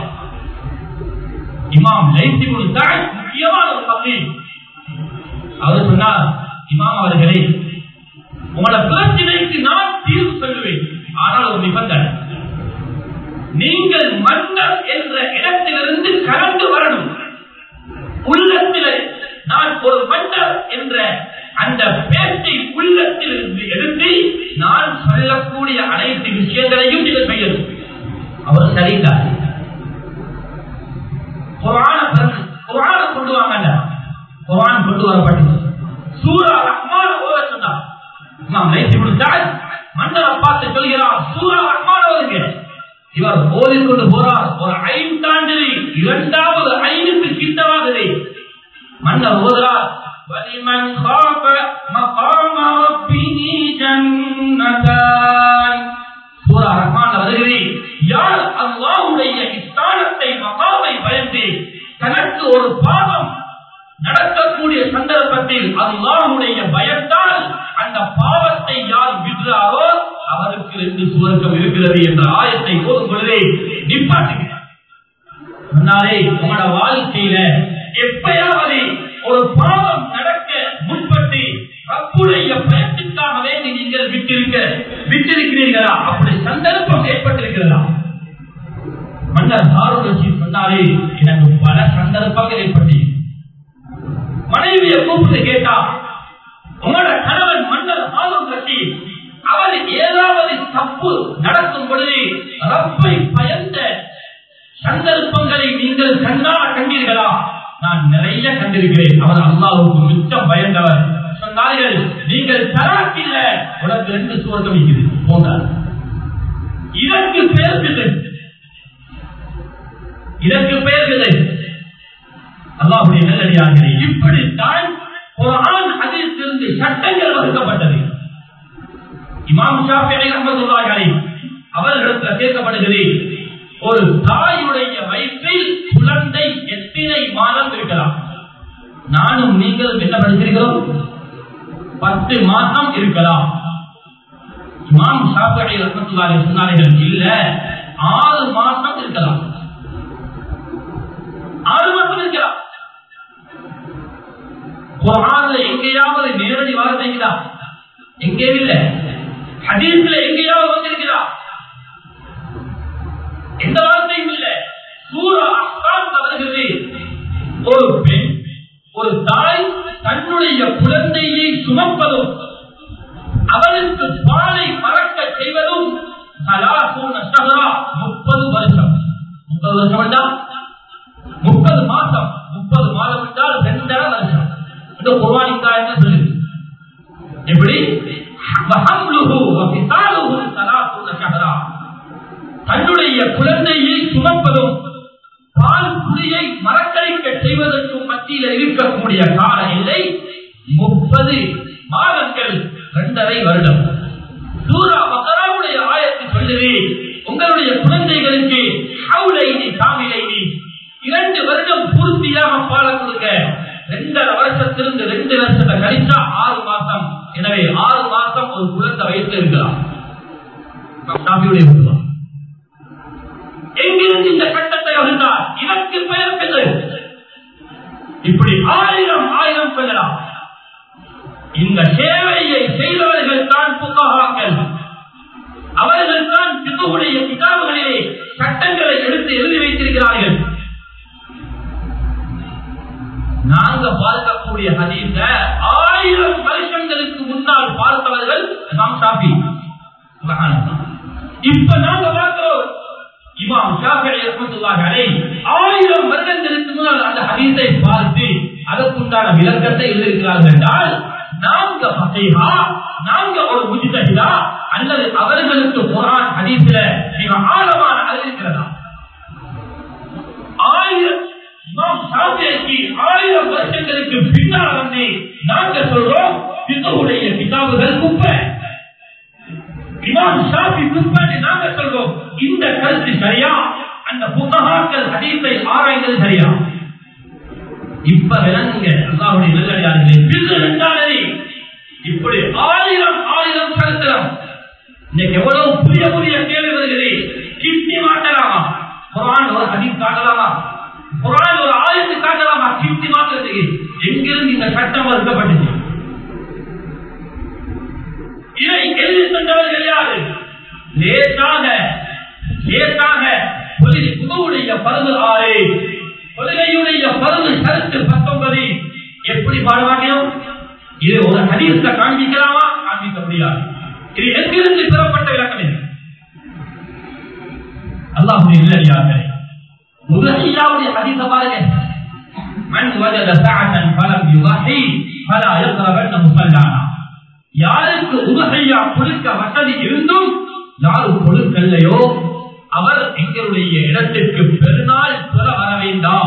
இமாம் லைசி கொடுத்தால் முக்கியமான ஒரு பகுதி அவர் சொன்னார் இமாம் அவர்களே உங்களோட பிரச்சனைக்கு நான் தீர்வு சொல்லுவேன் ஆனால் ஒரு நிபந்தனை நீங்கள் மன்னர் என்ற இடத்திலிருந்து கலந்து வரணும் உள்ளத்தில் நான் ஒரு மன்னர் என்ற அந்த பேச்சை உள்ளத்தில் இருந்து எடுத்து நான் சொல்லக்கூடிய அனைத்து விஷயங்களையும் நீங்கள் செய்யணும் அவர் சரிந்தார் குரான குரான கொண்டு வாங்க குரான் கொண்டு வரப்பட்டது சூரா ரஹ்மான ஓத சொன்னார் நாம் லைசி கொடுத்தால் மன்னரை பார்த்து சொல்கிறார் சூரா ரஹ்மான ஓதுங்க இவர் ஓதிக்கொண்டு போறார் ஒரு ஐந்து தாண்டிலே இரண்டாவது ஐந்துக்கு கிட்டவாகுது மன்னர் ஓதுறார் وَلِمَنْ خَافَ مَقَامَ رَبِّهِ جَنَّتَانِ சூரா ரஹ்மான் வருகிறது யார் அல்லாஹ்வுடைய ஸ்தானத்தை மகாமை பயந்து தனக்கு ஒரு பாவம் நடக்கக்கூடிய சந்தர்ப்பத்தில் அல்லாஹ்வுடைய பயத்தால் அந்த பாவத்தை யார் விடுறாரோ அவருக்கு ரெண்டு சுவர்க்கம் இருக்கிறது என்ற ஆயத்தை போதும் பொழுதே நிப்பாட்டுங்க முன்னாலே உங்களோட வாழ்க்கையில எப்பயாவது ஒரு பாவம் நடக்க முற்பட்டு ரப்புடைய பயத்துக்காக வேண்டி நீங்கள் விட்டிருக்க விட்டிருக்கிறீர்களா அப்படி சந்தர்ப்பம் ஏற்பட்டிருக்கிறதா மன்னர் ஹாரூன் ரஷீத் சொன்னாரே எனக்கு பல சந்தர்ப்பங்கள் ஏற்பட்டு மனைவியை கூப்பிட்டு கேட்டா உங்களோட கணவன் மன்னர் ஹாரூன் ரஷீத் அவர் ஏதாவது தப்பு நடக்கும் பொழுது ரப்பை பயந்த சந்தர்ப்பங்களை நீங்கள் கண்ணால் கண்டீர்களா நான் நிறைய கண்டிருக்கிறேன் அவர் அல்லாவுக்கு மிச்சம் பயந்தவர் சொன்னார்கள் நீங்கள் தராக்கில்ல உனக்கு ரெண்டு சுவர்க்கம் இருக்குது போன்றார் இதற்கு பேர் இதற்கு பெயர்களே அல்லாஹுடைய நல்லடியார்களே இப்படித்தான் குர்ஆன் ஹதீஸிலிருந்து சட்டங்கள் வகுக்கப்பட்டது இமாம் ஷாஃபிஈ ரஹ்மத்துல்லாஹி அலைஹி அவர்களிடத்தில் கேட்கப்படுகிறது ஒரு தாயுடைய வயிற்றில் குழந்தை எத்தனை மாதம் இருக்கலாம் நானும் நீங்களும் என்ன படிச்சிருக்கிறோம் பத்து மாதம் இருக்கலாம் இமாம் ஷாஃபிஈ ரஹ்மத்துல்லாஹி அலைஹி சொன்னார்கள் இல்ல ஆறு மாதம் இருக்கலாம் ஆறு மாதம் இருக்கலாம் குர்ஆன்ல எங்கேயாவது நேரடி வார்த்தைங்களா எங்கே இல்லை ஹதீஸ்ல எங்கேயாவது வந்திருக்கிறா எந்த சூரா அஹ்காப் வருகிறது ஒரு பெண் ஒரு தாய் தன்னுடைய குழந்தையை சுமப்பதும் அவளுக்கு பாலை மறக்க செய்வதும் முப்பது வருஷம் முப்பது வருஷம் என்றால் முப்பது மாசம் முப்பது மாதம் என்றால் ரெண்டரை வருஷம் இந்த குர்வானிக்கா என்ன சொல்லுது எப்படி தன்னுடைய குழந்தையை சுமப்பதும் பால் குடியை மறக்கடிக்க செய்வதற்கும் மத்தியில் இருக்கக்கூடிய கால எல்லை முப்பது மாதங்கள் இரண்டரை வருடம் சூரா பக்கராவுடைய ஆயத்தை சொல்லுது உங்களுடைய குழந்தைகளுக்கு ஹவுலைனி காமிலைனி இரண்டு வருடம் பூர்த்தியாக பால கொடுக்க ரெண்டரை வருஷத்திலிருந்து ரெண்டு வருஷத்தை கழிச்சா ஆறு மாசம் எனவே ஆறு மாசம் ஒரு குழந்தை வயசுல இருக்கலாம் சாமியுடைய உருவம் எங்கிருந்து இந்த சட்டத்தை வந்தார் இதற்கு பெயர் பெற்று இப்படி ஆயிரம் ஆயிரம் சொல்லலாம் இந்த சேவையை செய்தவர்கள் தான் புகார்கள் அவர்கள் தான் பிதுவுடைய கிதாபுகளிலே சட்டங்களை எடுத்து எழுதி வைத்திருக்கிறார்கள் நாங்க பார்க்கக்கூடிய ஹதீஸ ஆயிரம் வருஷங்களுக்கு முன்னால் பார்த்தவர்கள் நாம் ஷாஃபி இப்ப நாங்க பார்க்கிறோம் இமாம் ஷாஃபி ரஹ்மத்துல்லாஹி அலைஹி ஆயிரம் வருடங்களுக்கு முன்னால் அந்த ஹதீஸை பார்த்து அதற்குண்டான விளக்கத்தை எழுதியிருக்கிறார்கள் என்றால் நாங்க ஃபகீஹா நாங்க ஒரு முஜ்தஹிதா அல்லது அவர்களுக்கு குர்ஆன் ஹதீஸ்ல மிக ஆழமான அறிவு இருக்கிறதா ஆயிரம் இமாம் ஷாஃபிக்கு ஆயிரம் வருஷங்களுக்கு பின்னால் வந்து நாங்க சொல்றோம் பிதவுடைய கிதாபுகள் குப்பை இமாம் ஷாஃபி குப்பை நாங்க சொல்றோம் இந்த கருத்து சரியா அந்த புத்தகாக்கள் ஹதீஸை ஆராய்ந்தது சரியா இப்ப விளங்குங்க அல்லாவுடைய நல்லடியார்களே பிது என்றாலே இப்படி ஆயிரம் ஆயிரம் சரித்திரம் இன்னைக்கு எவ்வளவு புதிய புதிய கேள்வி வருகிறது கிட்னி மாட்டலாமா குரான் ஒரு ஹதீஸ் காட்டலாமா குரான் ஒரு ஆயத்து காட்டலாமா கிட்னி மாற்றுறதுக்கு எங்கிருந்து இந்த சட்டம் மறுக்கப்பட்டுச்சு இதை எழுதி தந்தவர்கள் யாரு லேசாக லேசாக புதுவுடைய பருவு ஆறு கொள்கையுடைய பருவு கருத்து பத்தொன்பது எப்படி பாடுவாங்க இது ஒரு ஹதீஸ்ல காண்பிக்கலாமா காண்பிக்க முடியாது இது எங்கிருந்து பெறப்பட்ட விளக்கம் இது அல்லாஹுடைய இல்லடியார்களே முதலியாவுடைய ஹதீஸ பாருங்க من وجد ساعة فلم يضحي فلا يقربن مصلانا யாருக்கு உதகையா கொடுக்க வசதி இருந்தும் யாரு கொடுக்கலையோ அவர் எங்களுடைய இடத்திற்கு பெருநாள் சொல்ல வர வேண்டாம்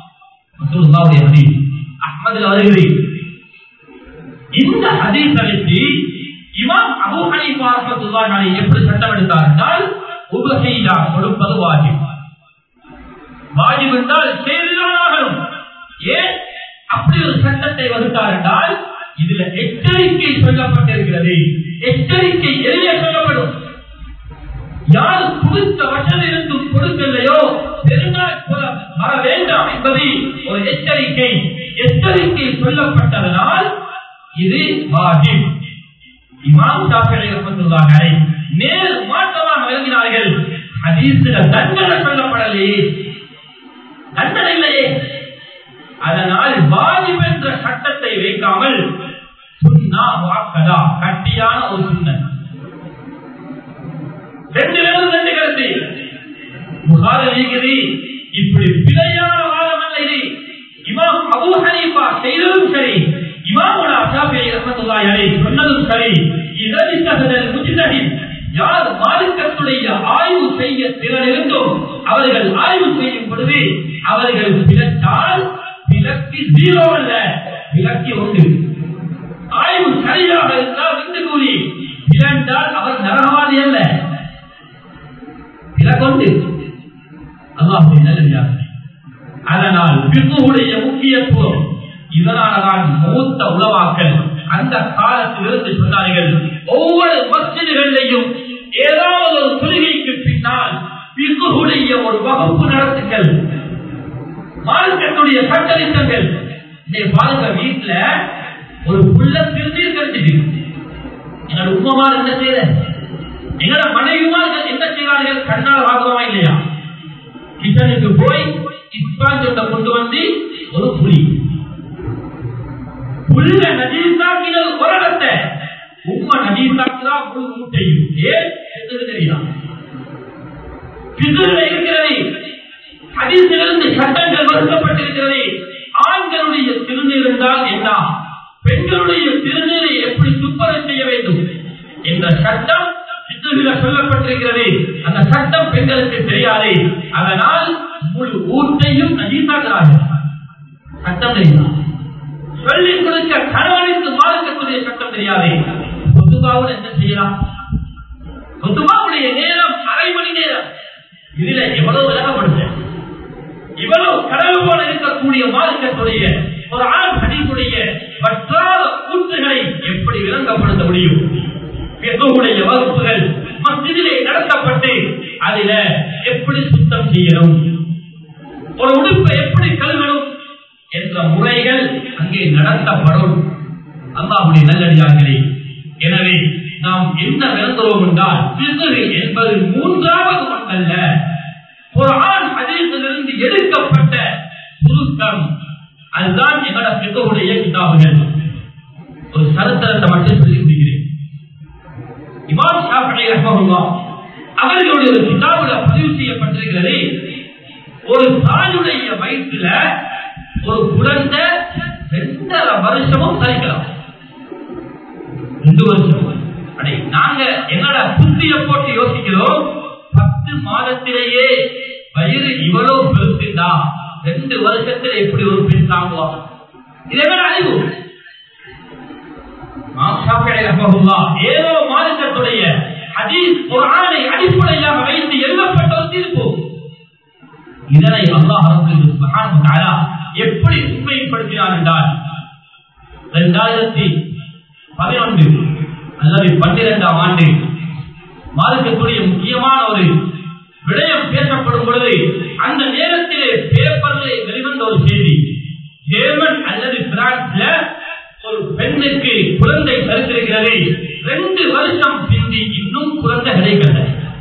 அஹமதுல வருகிறேன் இந்த ஹதீஸ் அழைத்து இமாம் அபு ஹனீஃபா ரஹ்மத்துல்லாஹி எப்படி சட்டம் எடுத்தார் என்றால் உபஹையா கொடுப்பது வாஜிப் வாஜிப் என்றால் செய்துதான் ஆகணும் ஏன் அப்படி ஒரு சட்டத்தை வகுத்தார் என்றால் இதுல எச்சரிக்கை சொல்லப்பட்டிருக்கிறது எச்சரிக்கை எளிய சொல்லப்படும் யார் கொடுத்த வசதி இருந்தும் கொடுக்கலையோ பெருநாள் வர வேண்டாம் என்பதை ஒரு எச்சரிக்கை எச்சரிக்கை சொல்லப்பட்டதனால் இது வாஜிப் இமாம் ஷாஃபிஈ ரஹ்மத்துல்லாஹி அலைஹி நேர் மாற்றமாக விளங்கினார்கள் ஹதீஸ்ல தண்டனை சொல்லப்படலையே தண்டனை இல்லையே அதனால் வாஜிப் என்ற சட்டத்தை வைக்காமல் சுன்னா வாக்கதா கட்டியான ஒரு சுண்ணன் ரெண்டு பேரும் ரெண்டு கருத்து புகாரில் இருக்குது இப்படி பிழையான வாதம் அல்ல இது இமாம் அபூ ஹனீஃபா செய்ததும் சரி இமாமுனா ஷாஃபிஈ ரஹ்மத்துல்லாஹி அலைஹி சொன்னதும் சரி இதனை தகதல் முஜ்தஹித் யார் மாலிக்கத்துடைய ஆய்வு செய்ய திறன் இருந்தும் அவர்கள் ஆய்வு செய்யும் பொழுது அவர்கள் பிளத்தால் விலக்கி ஜீரோ அல்ல விலக்கி உண்டு ஆய்வு சரியாக இருந்தால் விட்டு கூறி இழந்தால் அவர் நரகவாதி அல்ல இலக்கொண்டு அல்லாஹுடைய நல்லடியாக அதனால் பிக்குடைய முக்கியத்துவம் இதனால்தான் மூத்த உளவாக்கள் அந்த காலத்திலிருந்து சொன்னார்கள் ஒவ்வொரு மசிதிகளிலையும் ஏதாவது ஒரு கொள்கைக்கு பின்னால் பிக்குடைய ஒரு வகுப்பு நடத்துங்கள் மார்க்கத்துடைய சட்டத்திட்டங்கள் இன்னைக்கு பாருங்க வீட்டுல ஒரு புள்ள திருநீர் கட்டிட்டு எங்களோட உப்பமார் என்ன செய்யற எங்களோட மனைவிமார்கள் என்ன செய்வார்கள் கண்ணால் வாங்குறோமா இல்லையா கிச்சனுக்கு போய் இஸ்பாஞ்சொட்டை கொண்டு வந்து ஒரு புலி புல்ல நஜீசாக்கினது ஒரு இடத்தை உண்மை நஜீசாக்குதா முழு மூட்டையும் ஏன் என்று தெரியும் பிதுல இருக்கிறது ஹதீஸிலிருந்து சட்டங்கள் வகுக்கப்பட்டிருக்கிறது ஆண்களுடைய திருநீர் இருந்தால் என்ன பெண்களுடைய திருநீரை எப்படி துப்பரம் செய்ய வேண்டும் என்ற சட்டம் பிதுல சொல்லப்பட்டிருக்கிறது அந்த சட்டம் பெண்களுக்கு தெரியாது அதனால் முழு ஊட்டையும் நஜீசாகிறார்கள் சட்டம் தெரியாது சொல்லிக் கொடுக்க கணவனுக்கு மார்க்கத்துடைய சட்டம் தெரியாது பொதுவாக என்ன செய்யலாம் பொதுவாவுடைய நேரம் அரை மணி நேரம் இதுல எவ்வளவு விலகப்படுது இவ்வளவு கடல் போல இருக்கக்கூடிய மார்க்கத்துடைய ஒரு ஆண் ஹதீஸுடைய வற்றாத கூற்றுகளை எப்படி விளங்கப்படுத்த முடியும் பெற்றோருடைய வகுப்புகள் மத்தியிலே நடத்தப்பட்டு அதில எப்படி சுத்தம் செய்யணும் ஒரு உடுப்பை எப்படி கழுவணும் என்ற முறைகள் அங்கே நடத்தப்படும் அல்லாஹுடைய நல்லடியார்களே எனவே நாம் என்ன விளங்குகிறோம் என்றால் பிசுறு என்பது மூன்றாவது ஒன்றல்ல ஒரு ஆண் அதிலிருந்து எடுக்கப்பட்ட சுருக்கம் அதுதான் எங்களோட பிதவுடைய கிதாபுகள் ஒரு சரித்திரத்தை மட்டும் சொல்லி முடிக்கிறேன் இமாம் ஷாஃபி ரஹ்மஹுல்லாஹ் அவர்களுடைய ஒரு கிதாபுல பதிவு செய்யப்பட்டிருக்கிறது ஒரு தாயுடைய வயிற்றுல ஒரு குழந்தை ரெண்டரை வருஷமும் சரிக்கலாம் ரெண்டு வருஷம் அடே நாங்க என்னடா புத்திய போட்டு யோசிக்கிறோம் பத்து மாதத்திலேயே வயிறு இவ்வளவு பெருசுண்டா ரெண்டு வருஷத்துல எப்படி ஒரு பெண் தாங்குவா இதே அறிவு ஏதோ மாநிலத்துடைய ஹதீஸ் குரானை அடிப்படையாக வைத்து எழுதப்பட்ட ஒரு தீர்ப்பு இதனை அல்லாஹ் எப்படி உண்மைப்படுத்தினார் என்றால் இரண்டாயிரத்தி பதினொன்று அல்லது பன்னிரெண்டாம் ஆண்டு மார்க்கத்துடைய முக்கியமான ஒரு விடயம் பேசப்படும் பொழுது அந்த நேரத்திலே பேப்பரிலே வெளிவந்த ஒரு செய்தி ஜெர்மன் அல்லது பிரான்ஸ்ல ஒரு பெண்ணுக்கு குழந்தை கருத்திருக்கிறது ரெண்டு வருஷம் பிந்தி இன்னும் குழந்தை கிடைக்கல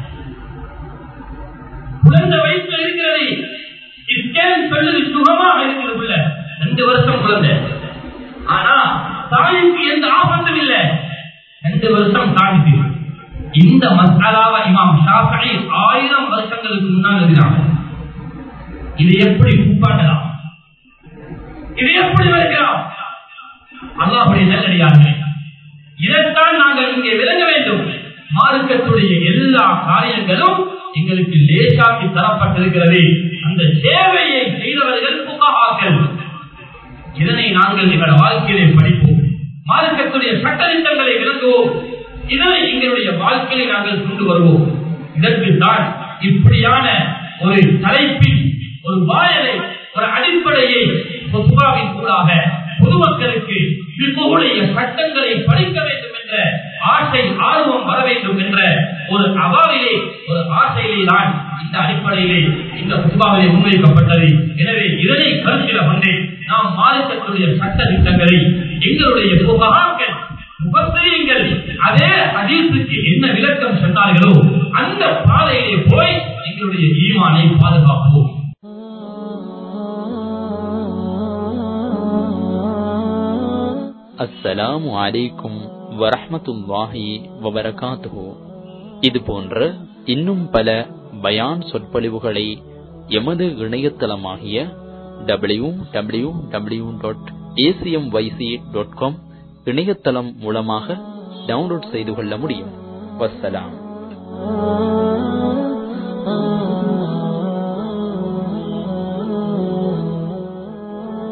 குழந்தை வயிற்று இருக்கிறது ஸ்கேன் சொல்லுது சுகமாக இருக்கிறது உள்ள ரெண்டு வருஷம் குழந்தை ஆனா தாய்க்கு எந்த ஆபத்தும் இல்லை ரெண்டு வருஷம் தாய்க்கு இந்த மசாலாவை இமாம் ஷாஃபி ஆயிரம் வருஷங்களுக்கு முன்னால் எழுதினாங்க இது எப்படி உட்காண்டலாம் இது எப்படி வருகிறோம் அல்லாஹுடைய நல்லடியார்கள் இதைத்தான் நாங்கள் இங்கே விளங்க வேண்டும் மார்க்கத்துடைய எல்லா காரியங்களும் எங்களுக்கு லேசாக்கி தரப்பட்டிருக்கிறது அந்த சேவையை செய்தவர்கள் புகாக்கள் இதனை நாங்கள் எங்களோட வாழ்க்கையிலே படிப்போம் மார்க்கத்துடைய சட்டத்திட்டங்களை விளங்குவோம் இதனை எங்களுடைய வாழ்க்கையை நாங்கள் கொண்டு வருவோம் இதற்கு தான் இப்படியான ஒரு தலைப்பில் ஒரு வாயலை ஒரு அடிப்படையை பொதுவாவின் கூடாக பொதுமக்களுக்கு பிற்புடைய சட்டங்களை படிக்க வேண்டும் என்ற ஆசை ஆர்வம் வர வேண்டும் என்ற ஒரு அவாவிலே ஒரு ஆசையிலே தான் இந்த அடிப்படையிலே இந்த புதுவாவிலே முன்வைக்கப்பட்டது எனவே இதனை கருத்தில் கொண்டு நாம் மாநிலத்தினுடைய சட்ட திட்டங்களை எங்களுடைய புகாக்கள் முகத்திரியங்கள் அதே அதீசுக்கு என்ன விளக்கம் சொன்னார்களோ அந்த பாதையிலே போய் எங்களுடைய ஈமானை பாதுகாப்போம் அஸ்ஸலாமு அலைக்கும் வரஹ்மத்துல்லாஹி வபரகாத்துஹு இது போன்ற இன்னும் பல பயான் சொற்பொழிவுகளை எமது இணையதளமாகிய W W W dot ACM YC dot com இணையதளம் மூலமாக டவுன்லோட் செய்து கொள்ள முடியும் வசலாம்